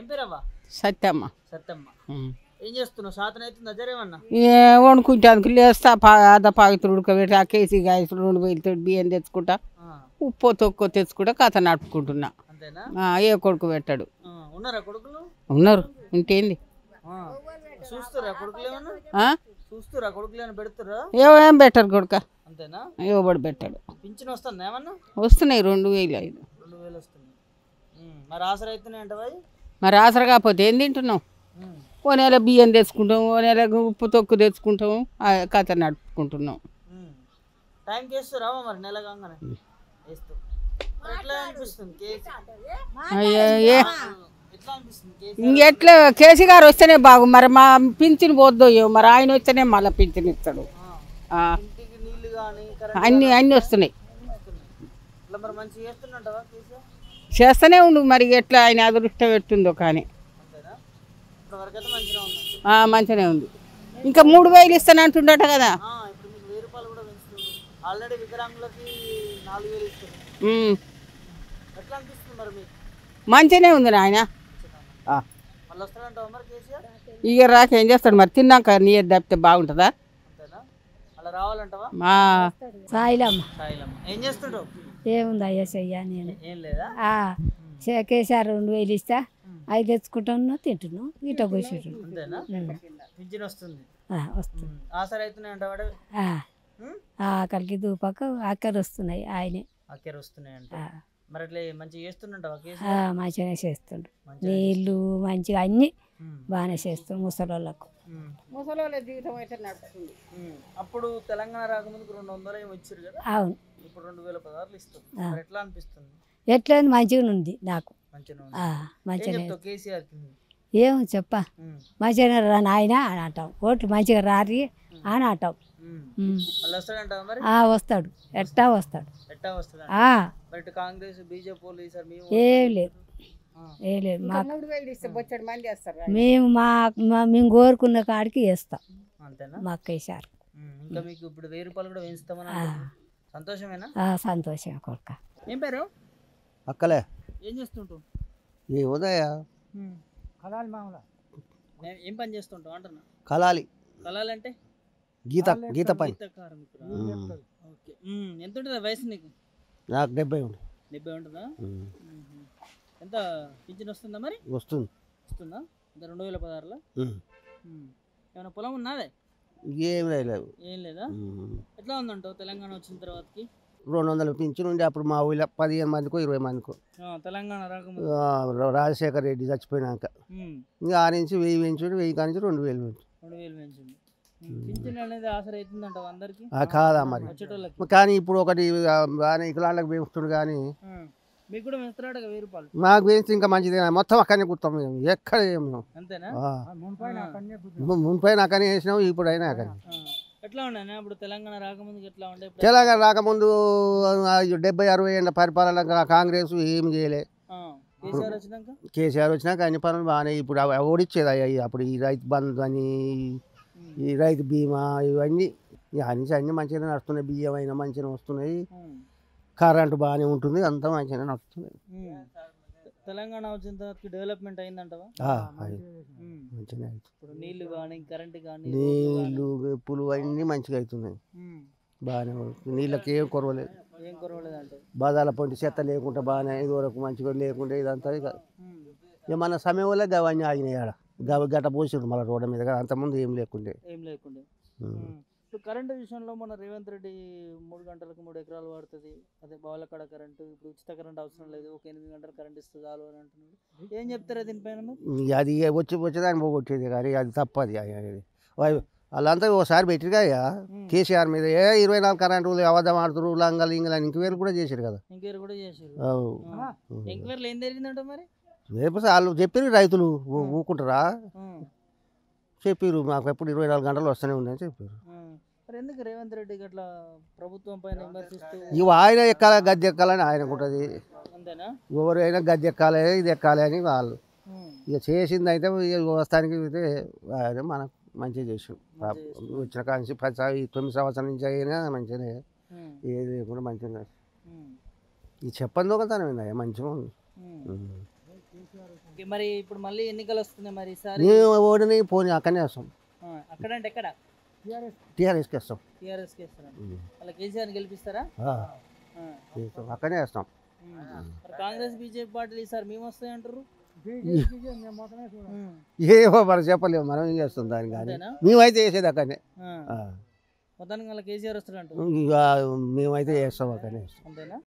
పేరవ్వా సత్యమ్మ సత్తమ్మ ఉమ్. ఏం చేస్తున్నావు సాతన అవుతుందా జరేమన్నా ఏ వండుకుంటానికి లేస్తా పాద పాకితులు ఉడకబెట్టి ఆ కేసీ గాయసులు రెండు వేలతో బియ్యం తెచ్చుకుంటా ఉప్పు తొక్కు తెచ్చుకుంటా కథ నడుపుకుంటున్నా అంతేనా ఆ, ఏ కొడుకు పెట్టాడు ఆ, ఉన్నారా కొడుకులు ఉన్నారు ఇంకేంది ఆ. చూస్తురా కొడుకులు ఏమన్నా ఆ? చూస్తురా కొడుకులు ఏమైనా పెడుతురా ఏవో ఏం పెట్టారు కొడుక అంతేనా ఇవ్వబడి పెట్టాడు పింఛన్ వస్తుందా ఏమన్నా వస్తున్నాయి రెండు వేలు ఐదు రెండు వేలు వస్తుంది ఉమ్, మరి ఆసరా అవుతున్నాయి అంటవా మరి ఆసర కాకపోతే ఏం తింటున్నాం ఓ నెల బియ్యం తెచ్చుకుంటాం ఓ నెల ఉప్పు తొక్కు తెచ్చుకుంటాం ఆ కథ నడుపుకుంటున్నాం టైంకి వేస్తురావా మరి నెల కాగానే వేస్తూ మరి ఎట్లా అనిపిస్తుంది కేసు అయ్యో, ఏ ఎట్లా అనిపిస్తుంది కేసు ఇంకెట్లా కేసీ గారు వస్తేనే బాగు మరి మా పింఛన్ పోద్దో ఏమో మరి ఆయన వస్తేనే మళ్ళీ పింఛన్ ఇస్తాడు ఆ, ఇంటికి నీళ్లు కానీ కరెంట్ అన్నీ అన్నీ వస్తున్నాయి వస్తున్నాయి ఇట్లా మరి మంచిగా చేస్తున్నట్టవా కేసీఆర్ చేస్తూనే ఉండు మరి ఎట్లా ఆయన అదృష్టం పెట్టుందో కానీ అంతేనా ఇప్పటివరకు అయితే మంచిగా ఉంది ఆ, మంచిగానే ఉంది ఇంకా మూడు వేలు ఇస్తానంటుండట కదా ఆ, ఇప్పుడు మీకు వెయ్యి రూపాయలు కూడా పెంచుతుంది ఆల్రెడీ వికలాంగులకి నాలుగు వేలు ఇస్తుంది ఉమ్, ఎట్లా అనిపిస్తుంది మరి మీకు మంచిగానే ఉంది నాయన ఆ. మళ్ళీ వస్తాడంటావా మరి కేసీఆర్ ఇక రాక ఏం చేస్తాడు మరి తిన్నాక నీరు తప్పితే బాగుంటుందా అంతేనా అలా రావాలంటావా మా సాయిలమ్మ సాయిలమ్మ ఏం చేస్తుంటావు ఏముంది అయ్యా చెయ్య నేను ఏం లేదా ఆ, చే- కేసీఆర్ రెండు వేలు ఇస్తా అవి తెచ్చుకుంటున్నా తింటున్నాం ఇట కూర్చుంటున్నాం అంతేనా పింఛన్ వస్తుంది వస్తుంది ఉమ్, ఆసరా అవుతున్నాయి అంటావాడు ఆకలికి దూపాక ఆకలి వస్తున్నాయి ఆయనే అక్కేర వస్తున్నాయి అంట ఆ, మరి అట్లా మంచిగా చేస్తుంటావా కేసు ఆ, మంచిగానే చేస్తుండ్రు నీళ్ళు మంచిగా అన్నీ ఉమ్, బాగానే చేస్తుండ్రు ముసలోళ్ళకు ఉమ్, ముసలోళ్ళ జీవితం అయితే నడుస్తుంది ఉమ్. అప్పుడు తెలంగాణ రాకముందుకు రెండు వందలు ఏమి ఇచ్చారు కదా అవును ఇప్పుడు రెండు వేల పదార్లు ఇస్తాం ఆ. మరి ఎట్లా అనిపిస్తుంది ఎట్లా మంచిగా ఉంది నాకు మంచిగా ఆ, ఏం మంచిగానే చెప్తావు కేసీఆర్ కి ఏం చెప్పా మంచిగానే రా నాయన అని అంటాం ఓట్లు మంచిగా రారి అని అంటాం ఉమ్. మళ్ళీ వస్తాడంటావా మరి ఆ, వస్తాడు ఎట్టా వస్తాడు ఎట్టా వస్తాడా ఆ, మరి ఇటు కాంగ్రెస్ బీజేపీ వాళ్ళు ఈసారి మేము ఏం లేదు ఆ. ఏం లేదు మాకు మూడు వేలు ఇస్తే బొచ్చడి మంది వేస్తారు మేము మా మా- మేము కోరుకున్న కాడికి వేస్తాం అంతేనా మా కేసారు ఉమ్, ఇంకా మీకు ఇప్పుడు వెయ్యి రూపాయలు కూడా పెంచుతామని అంటున్నారు. సంతోషమేనా సంతోషం కొడుక ఏం పేరు అక్కలే ఏం చేస్తుంటావు ఈ ఉదయ కలాలి మామూలు ఏం పని చేస్తుంటావు అంటున్నా కలాలి కలాలంటే గీత గీత పని గీత కార్మికురా? ఉమ్. ఓకే ఉమ్, ఎంత ఉంటుంది వయసు నీకు నాకు డెబ్బై ఉంది డెబ్బై ఉంటుందా ఉమ్. ఉహు. ఎంత పింఛన్ వస్తుందా మరి వస్తుంది వస్తుందా ఇంకా రెండు వేల పదహారులో ఉమ్. ఉమ్. ఏమైనా పొలం ఉన్నదే ఏం లేదు ఏం లేదా ఉమ్. ఎట్లా ఉందంటావు తెలంగాణ వచ్చిన తర్వాతకి రెండు వందలు పింఛను ఉండే అప్పుడు మా ఊళ్ళో పదిహేను మందికో ఇరవై మందికో ఆ, తెలంగాణ రాకముందు ఆ, రాజశేఖర్ రెడ్డి చచ్చిపోయినాక ఉమ్, ఇంకా ఆ నుంచి వెయ్యి పెంచుడు వెయ్యి కాడి నుంచి రెండు వేలు పెంచు రెండు వేలు పెంచింది ఉమ్, పింఛన్ అనేది ఆసర అవుతుందంటావు అందరికి ఆ, కాదా మరి వచ్చేటోళ్ళకి కానీ ఇప్పుడు ఒకటి ఆ, బాగానే ఇకలాంళ్ళకి పెంచుతుడు కానీ ఉమ్. మీకు కూడా పెంచుతాడు వెయ్యి రూపాయలు మాకు పెంచి ఇంకా మంచిది మొత్తం అక్కడనే కూర్తాం మేము ఎక్కడ ఏం మేము అంతేనా ఆ. ఆ. ము- మునిపైన అక్కడనే వేసినాం ఇప్పుడు అయినా అక్కడ ఆ. ఎట్లా ఉండే అప్పుడు తెలంగాణ రాకముందుకు ఎట్లా ఉండే ఇప్పుడు తెలంగాణ రాకముందు ఆ, డెబ్బై అరవై ఏళ్ళ పరిపాలన కా- కాంగ్రెస్ ఏం చేయలే ఆ, కేసీఆర్ వచ్చినాక కేసీఆర్ వచ్చినాక అన్ని పనులు బాగానే ఇప్పుడు అవి ఓడిచ్చేది అయ్యాయి అప్పుడు ఈ రైతు బంధు అని ఈ రైతు బీమా ఇవన్నీ ఇక అన్ని అన్ని మంచిగానే నడుస్తున్నాయి బియ్యం అయినా మంచిగా వస్తున్నాయి ఉమ్, కరెంటు బాగానే ఉంటుంది అంతా మంచిగానే నడుస్తున్నాయి ఉమ్. తెలంగాణ వచ్చిన తర్వాత డెవలప్మెంట్ అయిందంటవా ఆ, అది ఉమ్. మంచిగానే అవుతుంది ఇప్పుడు నీళ్లు కానీ కరెంట్ కానీ నీళ్ళు వెప్పులు అన్నీ మంచిగా అవుతున్నాయి బాగానే అవుతుంది నీళ్ళకి ఏం కొరవలేదు ఏం కొరవలేదంటావు బాధాల పొంటి చెత్త లేకుండా బాగానే ఇది వరకు మంచిగా లేకుండా ఇదంతా ఇక ఇక మన సమయం వల్ల గవన్నీ ఆగినాయి ఆడ గవ గట్ట పోసిండు మళ్ళీ రోడ్డు మీద అంతకుముందు ఏం లేకుండే ఏం లేకుండా ఉం. ఉమ్. ఇప్పుడు కరెంటు విషయంలో మన రేవంత్ రెడ్డి మూడు గంటలకు మూడు ఎకరాలు వాడుతుంది అదే బావులకాడ కరెంటు ఇప్పుడు ఉచిత కరెంట్ అవసరం లేదు ఒక ఎనిమిది గంటలు కరెంట్ ఇస్తుంది చాలు అని అంటున్నాడు ఏం చెప్తారా దీనిపైన మరి? ఇక అది వచ్చి వచ్చేదాన్ని పోగొట్టేది కానీ అది తప్పది అది వా- వాళ్ళంతా ఒకసారి పెట్టిరుగా ఇక కేసీఆర్ మీద ఏ ఇరవై నాలుగు కరెంటు అబద్ధం ఆడుతురు లంగలు ఇంగలు ఇంకవేలు కూడా చేశారు కదా ఎంక్వైరీ కూడా చేసారు అవు. ఎంక్వైరీలో ఏం జరిగిందంట మరి రేపు వాళ్ళు చెప్పారు రైతులు ఊ- ఊరుకుంటారా ఉమ్. చెప్పారు మాకు ఎప్పుడు ఇరవై నాలుగు గంటలు వస్తూనే ఉన్నాయని చెప్పారు ఉమ్. మరి ఎందుకు రేవంత్ రెడ్డికి అట్లా ప్రభుత్వం పైన విమర్శిస్తూ ఇవి ఆయన ఎక్కాలి గద్దె ఎక్కాలని ఆయనకు ఉంటుంది అంతేనా ఎవరైనా గద్దె ఎక్కాలి ఇది ఎక్కాలి అని వాళ్ళు ఉమ్. ఇక చేసింది అయితే ఇక వస్తానికి అయితే ఆయన మనకు మంచిగా చేసాం వచ్చిన కాంచి పది సంవ- ఈ తొమ్మిది సంవత్సరాల నుంచి అయినా మంచిగానే ఉమ్. ఏది లేకుండా మంచిగా ఉమ్. ఈ చెప్పని దొంగతనం ఏందా మంచిగా ఉంది ఉమ్. ఉమ్. ఓకే, మరి ఇప్పుడు మళ్ళీ ఎన్నికలు వస్తున్నాయి మరి ఈసారి మేము ఓడిని పోనీ అక్కడనే వేస్తాం ఆ, అక్కడంటే ఎక్కడ టీఆర్ఎస్కి వేస్తాం టీఆర్ఎస్ కి వేస్తారా వాళ్ళ కేసీఆర్ గెలిపిస్తారా ఆ, ఆ, వేస్తాం. అక్కడనే వేస్తాం ఉమ్. మరి కాంగ్రెస్ బీజేపీ పార్టీలు ఈసారి మేము వస్తాయి అంటారు ఉమ్. ఏమో మనం చెప్పలేము మనం ఏం చేస్తాం దాని కానీ అంతేనా మేమైతే వేసేది అక్కడనే ఆ. ఆ. మొత్తానికి వాళ్ళ కేసీఆర్ వస్తాడు అంటారు ఇక మేమైతే వేస్తాం అక్కడనే వేస్తాం అంతేనా